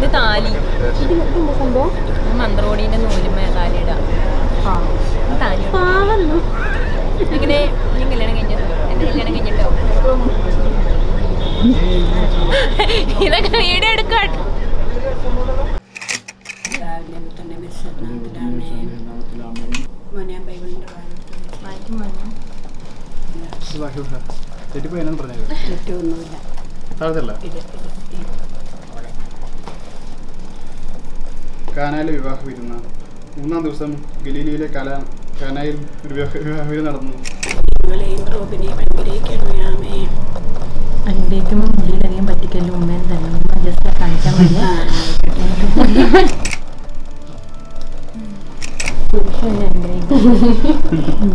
ഇത് താലി സംഭവം മന്ത്രോടീന്റെ നൂലുമേ താലിയിടാം താലി പാവല്ലോ അങ്ങനെ ഞാൻ കല്യാണം കഴിഞ്ഞത് എന്റെ കല്യാണം കഴിഞ്ഞിട്ടോ ഇതൊക്കെ വീഡിയോ എടുക്കാട്ടോ രാവിലെ തന്നെ മോനെ ബൈബിളിന്റെ തെറ്റിപ്പോയി എന്നാണ് പറഞ്ഞത് തെറ്റൊന്നുമില്ല താഴത്തല്ല ഇത് ഇത് കാനായിലെ വിവാഹ വിരുന്ന മൂന്നാം ദിവസം ഗലീലിയിലെ കല കാനായിൽ ഒരു വിവാഹ വിവാഹ വിരുന്ന് നടന്നു നിങ്ങളെയും റോബിനെയും അനുഗ്രഹിക്കണമേ അനുഗ്രഹിക്കുമ്പോൾ മുടിയിലധികം പറ്റിക്കല്ലോ ഉമ്മേനെ തന്നെ ഉമ്മ ജസ്റ്റ് കാണിക്കാൻ വേണ്ടി പുരുഷനെ അനുഗ്രഹിക്കും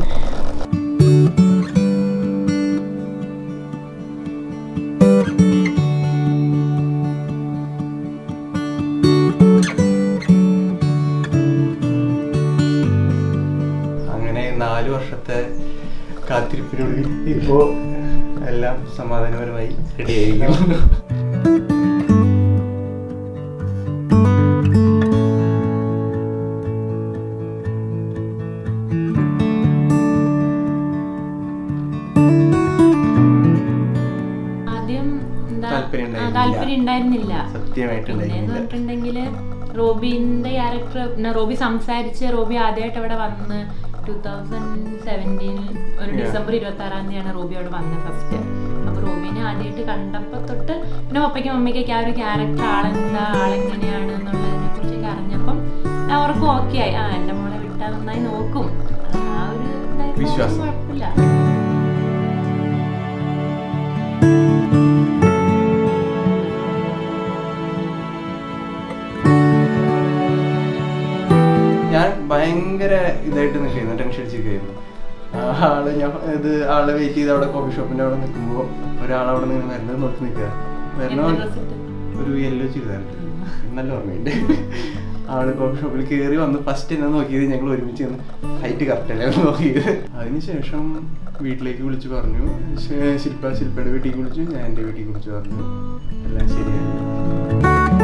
അങ്ങനെ നാല് വർഷത്തെ കാത്തിരിപ്പിനുള്ളിൽ ഇപ്പോ എല്ലാം സമാധാനപരമായി റെഡി ആയിരിക്കുന്നു ആദ്യം എന്താ താല്പര്യം ആ, ഉണ്ടായിരുന്നില്ല. താല്പര്യം ഉണ്ടായിരുന്നില്ല പിന്നെന്ന് സത്യമായിട്ടുണ്ടായിരുന്നില്ല പറഞ്ഞിട്ടുണ്ടെങ്കിൽ റോബിന്റെ ക്യാരക്ടർ പിന്നെ റോബി സംസാരിച്ച് റോബി ആദ്യമായിട്ട് അവിടെ വന്ന് ടൂ തൗസൻഡ് സെവൻറ്റീനിൽ ഒരു Yeah. ഡിസംബർ ഇരുപത്തി ആറാം തീയതിയാണ് റോബി അവിടെ വന്നത് ഫസ്റ്റ് അപ്പൊ റോബിനെ ആദ്യമായിട്ട് കണ്ടപ്പോൾ തൊട്ട് പിന്നെ പപ്പയ്ക്കും മമ്മിക്കൊക്കെ ആ ഒരു ക്യാരക്ടർ ആളെന്താ ആളെങ്ങനെയാണ് എന്നുള്ളതിനെ കുറിച്ചൊക്കെ അറിഞ്ഞപ്പം ഞാൻ അവർക്ക് ഓക്കെ ആയി ആ എൻ്റെ മോളെ വിട്ടാൽ നന്നായി നോക്കും ആ ഒരു ഇതായിരുന്നു വിശ്വാസം. കുഴപ്പമില്ല ഞാൻ ഭയങ്കര ഇതായിട്ട് നിൽക്കുന്നു ടെൻഷൻ അടിച്ചിരിക്കുന്നു ആള് ഞാൻ ഇത് ആളെ വെയിറ്റ് ചെയ്ത് അവിടെ കോഫി ഷോപ്പിന്റെ അവിടെ നിൽക്കുമ്പോൾ ഒരാൾ അവിടെ നിന്ന് വരുന്നത് നോക്കി നിൽക്കുക എന്താ വരണ dress ഇട്ട്? ഒരു യെല്ലോ ചുരിദാറിട്ട് നല്ല ഓർമ്മയുണ്ട് ആള് കോഫി ഷോപ്പിൽ കയറി വന്ന് ഫസ്റ്റ് എന്നെ നോക്കിയത് ഞങ്ങൾ ഒരുമിച്ച് നിന്ന് ഹൈറ്റ് കറക്റ്റ് അല്ലേ നോക്കിയത് അതിനുശേഷം വീട്ടിലേക്ക് വിളിച്ച് പറഞ്ഞു ശ- ശില്പ ശില്പയുടെ വീട്ടിൽ വിളിച്ചു ഞാൻ എൻ്റെ വീട്ടിൽ വിളിച്ചു പറഞ്ഞു എല്ലാം ശരിയായി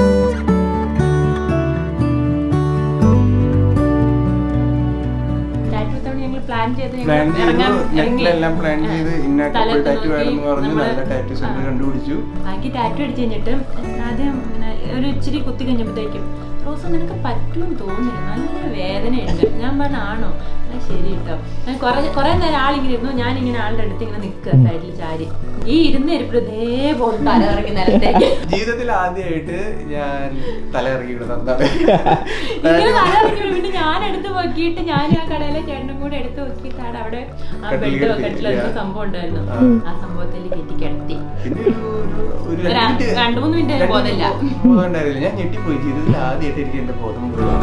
ടാറ്റു തവണ ഞങ്ങൾ പ്ലാൻ ചെയ്ത് ഞങ്ങൾ പ്ലാൻ ചെയ്തു ഇറങ്ങാൻ ഇറങ്ങി. നെറ്റിലെല്ലാം പ്ലാൻ ആ. ചെയ്ത് ഇന്ന സ്ഥലത്ത് കപ്പിൾ ടാറ്റു നോക്കി വേണമെന്ന് പറഞ്ഞു നമ്മള് നല്ല ടാറ്റു സെന്റർ ആ. കണ്ടുപിടിച്ചു ബാക്കി ടാറ്റു അടിച്ച് കഴിഞ്ഞിട്ട് ആദ്യം ഇങ്ങനെ ഒരു ഇച്ചിരി കുത്തി കഴിഞ്ഞപ്പോഴത്തേക്കും റോസ് നിനക്ക് പറ്റുമെന്ന് തോന്നില്ല നല്ല വേദനയുണ്ട് ഞാൻ പറഞ്ഞ ആണോ ആ ശരി കേട്ടോ ഞാൻ കുറെ കുറെ നേരം ആളിങ്ങനെ ഇരുന്നു ഞാൻ ഇങ്ങനെ ആളുടെ അടുത്ത് ഇങ്ങനെ നിൽക്കുക സൈഡിൽ ചാരി ഈ ഇരുന്ന് ഇരിപ്പിട്ട് ഇതേപോലെ തല ഇറങ്ങി നിലത്തേക്ക് ജീവിതത്തിൽ ആദ്യമായിട്ട് ഞാൻ തല ഇറങ്ങി വിടുന്നതാണ് ഇങ്ങനെ തല ഇറങ്ങി വീണു. പിന്നെ ഞാൻ എടുത്ത് നോക്കിയിട്ട് ഞാൻ ആ കടയിലെ ചേട്ടനും കൂടെ എടുത്ത് നോക്കിയിട്ടാണ് അവിടെ ആ കട്ടിലിൽ ബെഡ് കിടത്തി, കട്ടിലെന്തോ yeah. സംഭവം ഉണ്ടായിരുന്നു ആ. ആ സംഭവത്തിൽ കെട്ടി കിടത്തി പിന്നെ ഒരു- ഒരു- ഒരു ഒരു രണ്ട് മിനിറ്റ് രണ്ട് മൂന്ന് മിനിറ്റ് രണ്ട് ബോധമില്ല. മിനിറ്റ് ബോധം ഉണ്ടായിരുന്നില്ല ഞാൻ ഞെട്ടിപ്പോയി ജീവിതത്തിൽ ആദ്യമായിട്ട് എനിക്ക് എന്റെ ബോധം മുഴുവൻ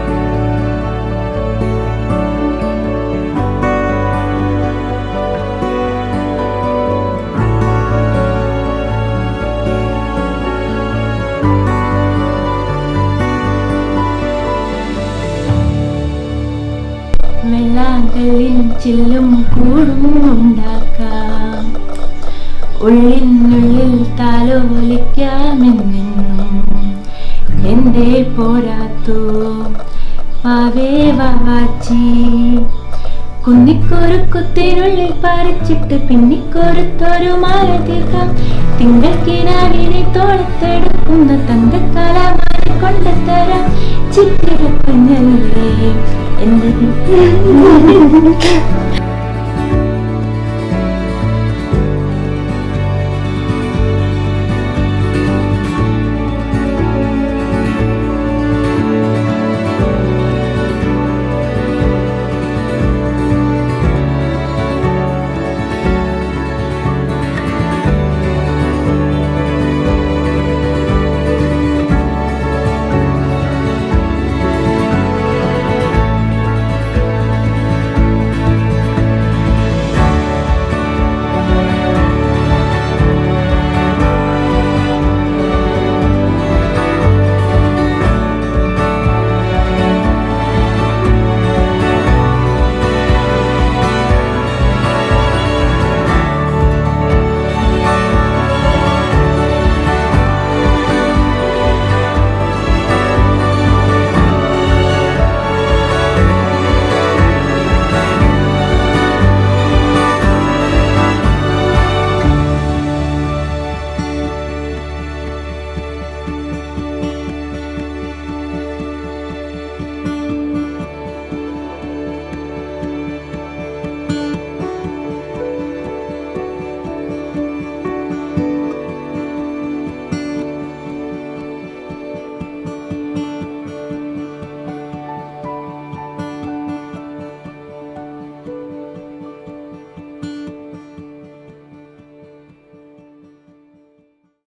വെള്ളാങ്കലിൻ ചില്ലും കൂടും ഉണ്ടാക്കാം ഉള്ളിനുള്ളിൽ താലോലിക്കാമെന്നെന്നും എന്തേ പോരാത്തോ വാവേ വാവാച്ചി കുന്നിക്കൊരു കുത്തിനുള്ളിൽ പറിച്ചിട്ട് പിന്നിക്കൊരുത്തൊരു മാല തീർക്കാം തിങ്കൾ കിനാവിനെ തോളത്തെടുക്കുന്ന തങ്കക്കലമാരെ കൊണ്ടുതരാം ചിത്തിരക്കുഞ്ഞല്ലേ എന്റെ